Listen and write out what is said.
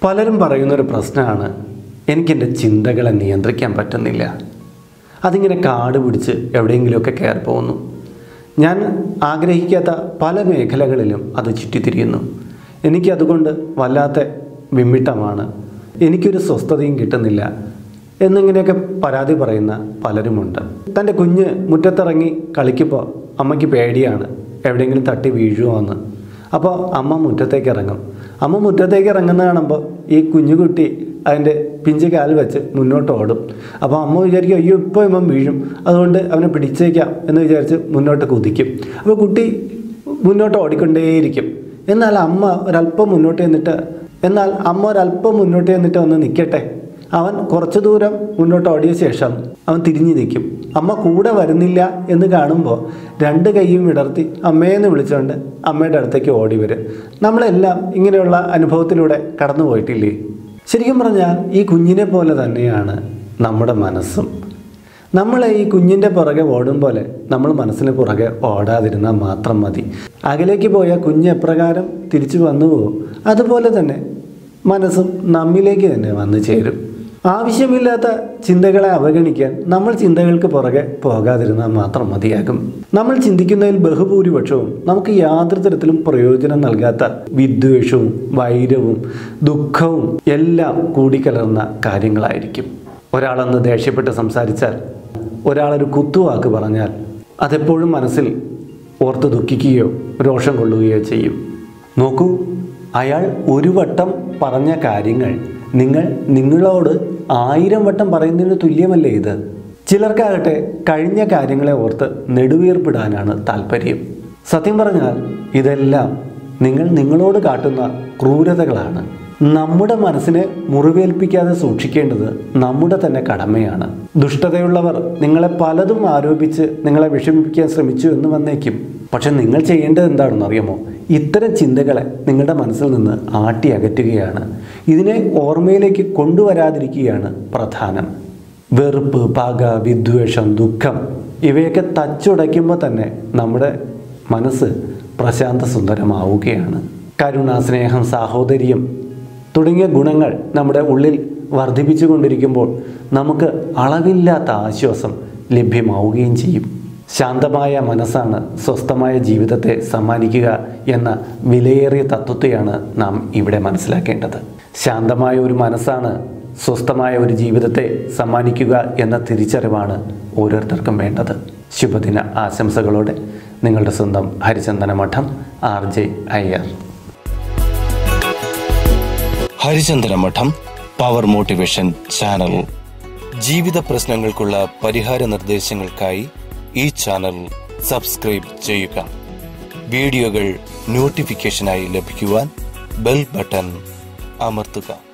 പലരും പറയുന്നൊരു പ്രശ്നമാണ് എനിക്കെൻ്റെ ചിന്തകളെ നിയന്ത്രിക്കാൻ പറ്റുന്നില്ല അതിങ്ങനെ കാട് പിടിച്ച് എവിടെയെങ്കിലുമൊക്കെ കയറി പോകുന്നു ഞാൻ ആഗ്രഹിക്കാത്ത പല മേഖലകളിലും അത് ചുറ്റിത്തിരിയുന്നു എനിക്കതുകൊണ്ട് വല്ലാത്ത വിമ്മിട്ടമാണ് എനിക്കൊരു സ്വസ്ഥതയും കിട്ടുന്നില്ല എന്നിങ്ങനെയൊക്കെ പരാതി പറയുന്ന പലരുമുണ്ട് തൻ്റെ കുഞ്ഞ് മുറ്റത്തിറങ്ങി കളിക്കുമ്പോൾ അമ്മയ്ക്ക് പേടിയാണ് എവിടെയെങ്കിലും തട്ടി വീഴുമോ എന്ന് അപ്പോൾ അമ്മ മുറ്റത്തേക്ക് ഇറങ്ങും അമ്മ മുറ്റത്തേക്ക് ഇറങ്ങുന്ന കാണുമ്പോൾ ഈ കുഞ്ഞുകുട്ടി അതിൻ്റെ പിഞ്ച് കാൽ വെച്ച് മുന്നോട്ട് ഓടും അപ്പോൾ അമ്മ വിചാരിക്കും അയ്യോ ഇപ്പോൾ ഇവൻ വീഴും അതുകൊണ്ട് അവനെ പിടിച്ചേക്കാം എന്ന് വിചാരിച്ച് മുന്നോട്ട് കുതിക്കും അപ്പോൾ കുട്ടി മുന്നോട്ട് ഓടിക്കൊണ്ടേയിരിക്കും എന്നാൽ അമ്മ ഒരല്പം മുന്നോട്ട് ചെന്നിട്ട് എന്നാൽ അമ്മ ഒരല്പം മുന്നോട്ട് ചെന്നിട്ട് ഒന്ന് നിൽക്കട്ടെ അവൻ കുറച്ചു ദൂരം മുന്നോട്ട് ഓടിയ ശേഷം അവൻ തിരിഞ്ഞു നിൽക്കും അമ്മ കൂടെ വരുന്നില്ല എന്ന് കാണുമ്പോൾ രണ്ട് കൈയും വിടർത്തി അമ്മയെന്ന് വിളിച്ചുകൊണ്ട് അമ്മയുടെ അടുത്തേക്ക് ഓടി വരും നമ്മളെല്ലാം ഇങ്ങനെയുള്ള അനുഭവത്തിലൂടെ കടന്നു പോയിട്ടില്ലേ ശരിക്കും പറഞ്ഞാൽ ഈ കുഞ്ഞിനെ പോലെ തന്നെയാണ് നമ്മുടെ മനസ്സും നമ്മൾ ഈ കുഞ്ഞിൻ്റെ പുറകെ ഓടും പോലെ നമ്മൾ മനസ്സിന് പുറകെ ഓടാതിരുന്നാൽ മാത്രം മതി അകലേക്ക് പോയ കുഞ്ഞ് എപ്രകാരം തിരിച്ചു വന്നുവോ അതുപോലെ തന്നെ മനസ്സും നമ്മിലേക്ക് തന്നെ വന്നു ചേരും ആവശ്യമില്ലാത്ത ചിന്തകളെ അവഗണിക്കാൻ നമ്മൾ ചിന്തകൾക്ക് പുറകെ പോകാതിരുന്നാൽ മാത്രം മതിയാകും നമ്മൾ ചിന്തിക്കുന്നതിൽ ബഹുഭൂരിപക്ഷവും നമുക്ക് യാതൊരു തരത്തിലും പ്രയോജനം നൽകാത്ത വിദ്വേഷവും വൈരവും ദുഃഖവും എല്ലാം കൂടിക്കലർന്ന കാര്യങ്ങളായിരിക്കും ഒരാളൊന്ന് ദേഷ്യപ്പെട്ട് സംസാരിച്ചാൽ ഒരാളൊരു കുത്തുവാക്ക് പറഞ്ഞാൽ അതെപ്പോഴും മനസ്സിൽ ഓർത്ത് ദുഃഖിക്കുകയോ രോഷം കൊള്ളുകയോ ചെയ്യും നോക്കൂ അയാൾ ഒരു വട്ടം പറഞ്ഞ കാര്യങ്ങൾ നിങ്ങൾ നിങ്ങളോട് ആയിരം വട്ടം പറയുന്നതിന് തുല്യമല്ലേ ഇത് ചിലർക്കാകട്ടെ കഴിഞ്ഞ കാര്യങ്ങളെ ഓർത്ത് നെടുവീർപ്പിടാനാണ് താല്പര്യം സത്യം പറഞ്ഞാൽ ഇതെല്ലാം നിങ്ങൾ നിങ്ങളോട് കാട്ടുന്ന ക്രൂരതകളാണ് നമ്മുടെ മനസ്സിനെ മുറിവേൽപ്പിക്കാതെ സൂക്ഷിക്കേണ്ടത് നമ്മുടെ തന്നെ കടമയാണ് ദുഷ്ടതയുള്ളവർ നിങ്ങളെ പലതും ആരോപിച്ച് നിങ്ങളെ വിഷമിപ്പിക്കാൻ ശ്രമിച്ചു എന്ന് വന്നേക്കും പക്ഷെ നിങ്ങൾ ചെയ്യേണ്ടത് എന്താണെന്ന് അറിയാമോ ഇത്തരം ചിന്തകളെ നിങ്ങളുടെ മനസ്സിൽ നിന്ന് ആട്ടി അകറ്റുകയാണ് ഇതിനെ ഓർമ്മയിലേക്ക് കൊണ്ടുവരാതിരിക്കുകയാണ് പ്രധാനം വെറുപ്പ് പക വിദ്വേഷം ദുഃഖം ഇവയൊക്കെ തച്ചുടയ്ക്കുമ്പോൾ തന്നെ നമ്മുടെ മനസ്സ് പ്രശാന്ത സുന്ദരമാവുകയാണ് കരുണ സ്നേഹം സാഹോദര്യം തുടങ്ങിയ ഗുണങ്ങൾ നമ്മുടെ ഉള്ളിൽ വർദ്ധിപ്പിച്ചു കൊണ്ടിരിക്കുമ്പോൾ നമുക്ക് അളവില്ലാത്ത ആശ്വാസം ലഭ്യമാവുകയും ചെയ്യും ശാന്തമായ മനസ്സാണ് സ്വസ്ഥമായ ജീവിതത്തെ സമ്മാനിക്കുക എന്ന വിലയേറിയ തത്വത്തെയാണ് നാം ഇവിടെ മനസ്സിലാക്കേണ്ടത് ശാന്തമായ ഒരു മനസ്സാണ് സ്വസ്ഥമായ ഒരു ജീവിതത്തെ സമ്മാനിക്കുക എന്ന തിരിച്ചറിവാണ് ഓരോരുത്തർക്കും വേണ്ടത് ശുഭദിന ആശംസകളോടെ നിങ്ങളുടെ സ്വന്തം ഹരിചന്ദന മഠം ആർ ജെ അയ്യർ ഹരിചന്ദ്ര മഠം പവർ മോട്ടിവേഷൻ ചാനൽ ജീവിത പ്രശ്നങ്ങൾക്കുള്ള പരിഹാര നിർദ്ദേശങ്ങൾക്കായി ഈ ചാനൽ സബ്സ്ക്രൈബ് ചെയ്യുക വീഡിയോകൾ നോട്ടിഫിക്കേഷനായി ലഭിക്കുവാൻ ബെൽ ബട്ടൺ അമർത്തുക